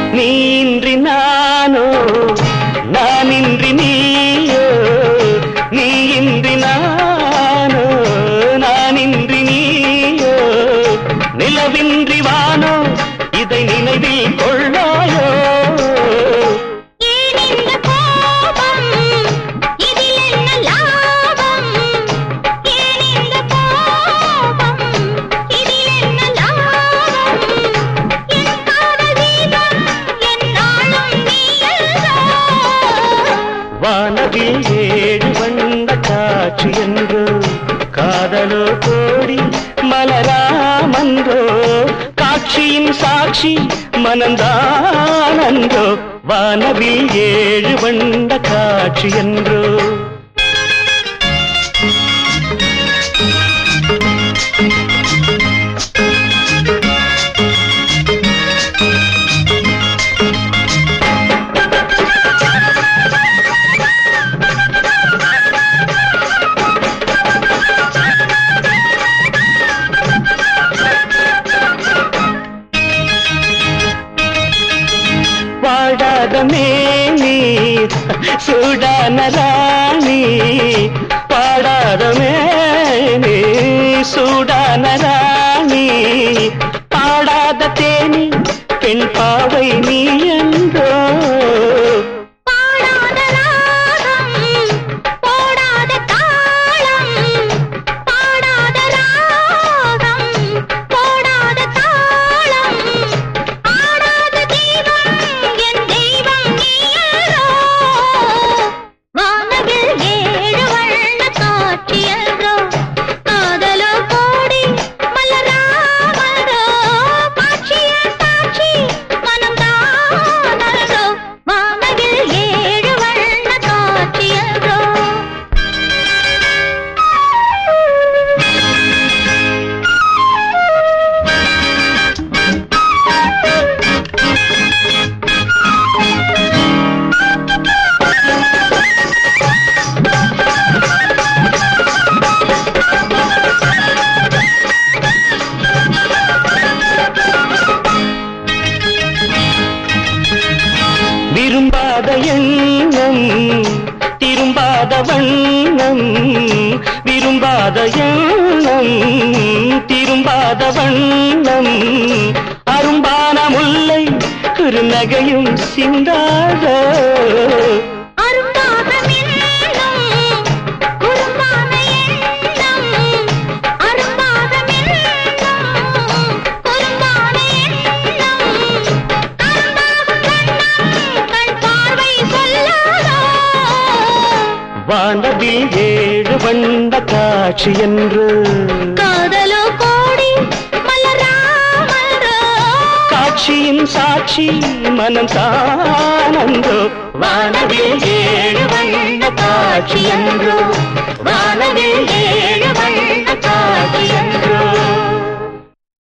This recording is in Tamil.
நீ இன்றி நானோ நான் இன்றி நீயோ நீ இன்றி நானோ நான் இன்றி நீயோ நிலவின்றி வானோ இதை நினைவில் கொள்ளாயோ ஏன் இந்த கோபம் இதில் என்ன லாபம் ஏன் இந்த கோபம் இதில் என்ன லாபம் என் காதல் தீபம் என்னாலும் நீயல்வா வானவில் ஏழு வண்ண காட்சி என்றோ காதலோ கோடி மலராமன்றோ காட்சியின் சாட்சி மனந்தான் அன்றோ வானவில் ஏழு வண்ண காட்சி என்றோ வாடாத மேனி சூடான ராணி பாடாத மேனி சூடான ராணி பாடாத தேனி பெண் பாவை நீ என்றோ பாடாத ராகம் போடாத தாளம் பாடாத ராகம் போடாத தாளம் ஆடாத தெய்வம் என் தெய்வம் நீயோ வானவில் ஏழு வண்ண காட்சியன்றோ காதலோ கோடி மலராமரோ காட்சிய சாட்சி மனம்தானோ வானவில் ஏழு வண்ண காட்சியன்றோ விரும்பாத எண்ணம் திரும்பாத வண்ணம் விரும்பாத எண்ணம் திரும்பாத வண்ணம் அரும்பான முல்லை ஒரு நகையும் சிந்தாத அரும்பாக மின்னும் குறும்பான எண்ணம் அரும்பாக மின்னும் குறும்பான எண்ணம் அரும்பாகும் கண்ணம் கண் பார்வை சொல்லாதோ வானவில் ஏழு வண்ண காட்சி என்று காதலோ கோடி மலராமரோ காட்சியின் சாட்சி மனம் தானந்தோ வானவில் ஏழு வண்ண காட்சி என்றோ